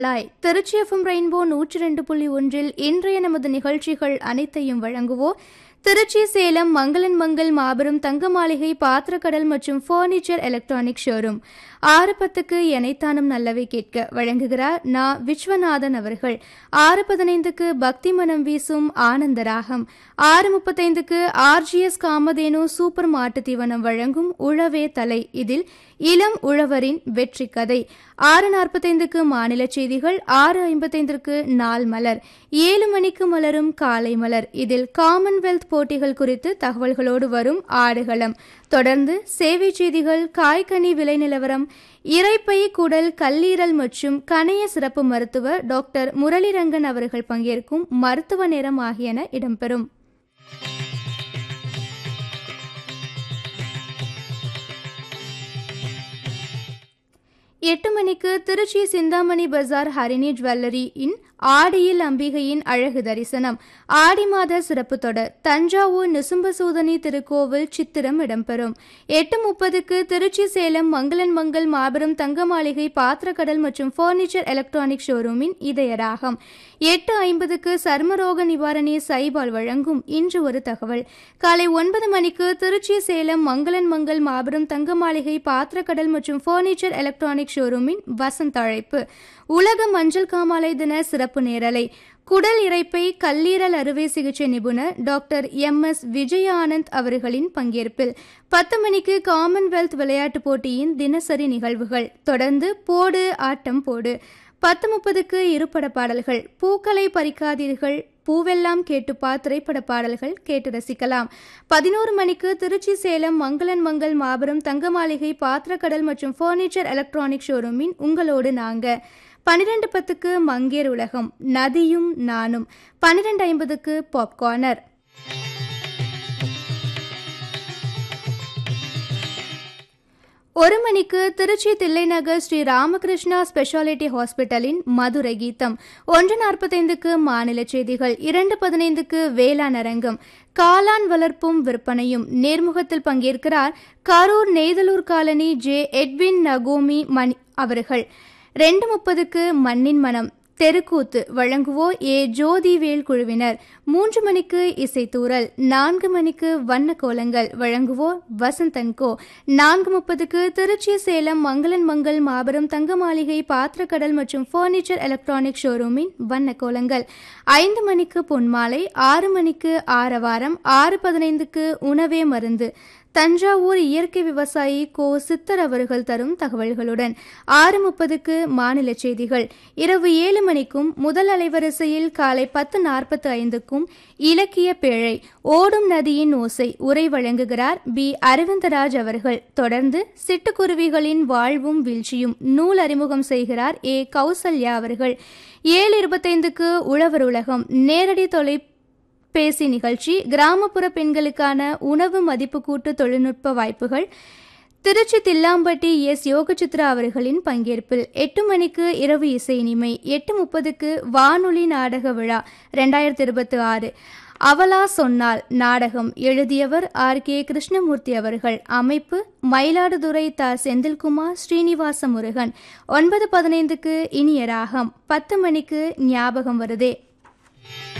லாய் Trichy FM rainbow நூற்றி ரெண்டு புள்ளி ஒன்றில் இன்றைய நமது நிகழ்ச்சிகள் அனைத்தையும் வழங்குவோர் திருச்சி சேலம் மங்களன் மங்கள் மாபெரும் தங்க மாளிகை பாத்திரக்கடல் மற்றும் ஃபர்னிச்சர் எலக்ட்ரானிக் ஷோரூம் ஆறு பத்துக்கு எனைத்தானும் நல்லவை கேட்க வழங்குகிறார் நா விஸ்வநாதன் அவர்கள் ஆறு பதினைந்துக்கு பக்தி மனம் வீசும் ஆனந்த ராகம் ஆறு முப்பத்தைந்துக்கு ஆர்ஜிஎஸ் காமதேனு சூப்பர் மாட்டு தீவனம் வழங்கும் உழவே தலை இதில் இளம் உழவரின் வெற்றி கதை ஆறு நாற்பத்தைந்துக்கு மாநில செய்திகள் ஆறு ஐம்பத்தைந்திற்கு நாள் மலர் ஏழு மணிக்கு மலரும் காலை மலர் இதில் காமன்வெல்த் போட்டிகள் குறித்து தகவல்களோடு வரும் ஆடுகளம் தொடர்ந்து சேவை செய்திகள் காய்கனி விலை நிலவரம் இறைப்பை குடல் கல்லீரல் மற்றும் கணைய சிறப்பு மருத்துவர் டாக்டர் முரளிரங்கன் அவர்கள் பங்கேற்கும் மருத்துவ நேரம் ஆகியன இடம்பெறும் எட்டு மணிக்கு திருச்சி சிந்தாமணி பஜார் ஹரிணி ஜுவல்லரி இன் ஆடியில் அம்பிகையின் அழகு தரிசனம் ஆடி மாத சிறப்பு தொடர் தஞ்சாவூர் நிசும்பசூதனி திருக்கோவில் சித்திரம் இடம்பெறும் எட்டு முப்பதுக்கு திருச்சி சேலம் மங்களன் மங்கள் மாபெரும் தங்க மாளிகை பாத்திரக்கடல் மற்றும் ஃபர்னிச்சர் எலக்ட்ரானிக் ஷோரூமின் இதயராகம் எட்டு ஐம்பதுக்கு சர்மரோக நிவாரணி சைபால் வழங்கும் இன்று ஒரு தகவல் காலை ஒன்பது மணிக்கு திருச்சி சேலம் மங்களன் மங்கள் மாபெரும் தங்க மாளிகை பாத்திரக்கடல் மற்றும் ஃபர்னிச்சர் எலக்ட்ரானிக் ஷோரூமின் வசந்த அழைப்பு உலக மஞ்சள் காமாலை தின சிறப்பு நேரலை குடல் இறைப்பை கல்லீரல் அறுவை சிகிச்சை நிபுணர் டாக்டர் எம் எஸ் விஜயானந்த் அவர்களின் பங்கேற்பில் பத்து மணிக்கு காமன்வெல்த் விளையாட்டுப் போட்டியின் தினசரி நிகழ்வுகள் தொடர்ந்து போடு ஆட்டம் போடு பத்து முப்பதுக்கு இருபட பாடல்கள் பூக்களை பறிக்காதீர்கள் பூவெல்லாம் கேட்டுப்பா திரைப்பட பாடல்கள் கேட்டு ரசிக்கலாம் பதினோரு மணிக்கு திருச்சி சேலம் மங்களன் மங்கள் மாபெரும் தங்க மாளிகை பாத்திரக்கடல் மற்றும் ஃபர்னிச்சர் எலக்ட்ரானிக் ஷோரூமின் உங்களோடு நாங்க பன்னிரெண்டு பத்துக்கு மங்கேர் உலகம் நதியும் நானும் பன்னிரெண்டு ஐம்பதுக்கு பாப்கார்னர் ஒரு மணிக்கு திருச்சி தில்லைநகர் ஸ்ரீ ராமகிருஷ்ணா ஸ்பெஷாலிட்டி ஹாஸ்பிட்டலின் மதுரை கீதம் ஒன்று நாற்பத்தைந்துக்கு மாநில செய்திகள் இரண்டு பதினைந்துக்கு வேளாண் அரங்கம் காளான் வளர்ப்பும் விற்பனையும் நேர்முகத்தில் பங்கேற்கிறார் Karur Neythalur colony J Edwin நகோமி மணி அவர்கள் ரெண்டு முப்பதுக்கு மண்ணின் மனம் தெருக்கூத்து வழங்குவோர் ஏ ஜோதிவேல் குழுவினர் மூன்று மணிக்கு இசைத்தூரல் நான்கு மணிக்கு வண்ண கோலங்கள் வழங்குவோர் வசந்தன்கோ நான்கு முப்பதுக்கு திருச்சி சேலம் மங்களன் மங்கள் மாபெரும் தங்க மாளிகை பாத்திரக்கடல் மற்றும் ஃபர்னிச்சர் எலக்ட்ரானிக் ஷோரூமின் வண்ண கோலங்கள் ஐந்து மணிக்கு பொன்மாலை ஆறு மணிக்கு ஆரவாரம் ஆறு பதினைந்துக்கு உணவே மருந்து தஞ்சாவூர் இயற்கை விவசாயி கோ சித்தர் அவர்கள் தரும் தகவல்களுடன் ஆறு முப்பதுக்கு மாநில செய்திகள் இரவு ஏழு மணிக்கும் முதல் அலைவரிசையில் காலை பத்து நாற்பத்து ஐந்துக்கும் இலக்கிய பேழை ஓடும் நதியின் ஓசை உரை வழங்குகிறார் பி அரவிந்தராஜ் அவர்கள் தொடர்ந்து சிட்டுக்குருவிகளின் வாழ்வும் வீழ்ச்சியும் நூல் அறிமுகம் செய்கிறார் ஏ கௌசல்யா அவர்கள் ஏழு இருபத்தைந்துக்கு உழவர் உலகம் நேரடி தொலை பேசி நிகழ்ச்சி கிராமப்புற பெண்களுக்கான உணவு மதிப்பு கூட்டு தொழில்நுட்ப வாய்ப்புகள் திருச்சி தில்லாம்பட்டி எஸ் யோகசித்ரா அவர்களின் பங்கேற்பில் எட்டு மணிக்கு இரவு இசை இனிமை எட்டு முப்பதுக்கு வானொலி நாடக விழா ரெண்டாயிரத்தி இருபத்தி ஆறு அவலா சொன்னால் நாடகம் எழுதியவர் ஆர் கே கிருஷ்ணமூர்த்தி அவர்கள் அமைப்பு மயிலாடுதுறை த செந்தில்குமார் ஸ்ரீனிவாச முருகன் ஒன்பது பதினைந்துக்கு இனிய ராகம் பத்து மணிக்கு ஞாபகம் வருதே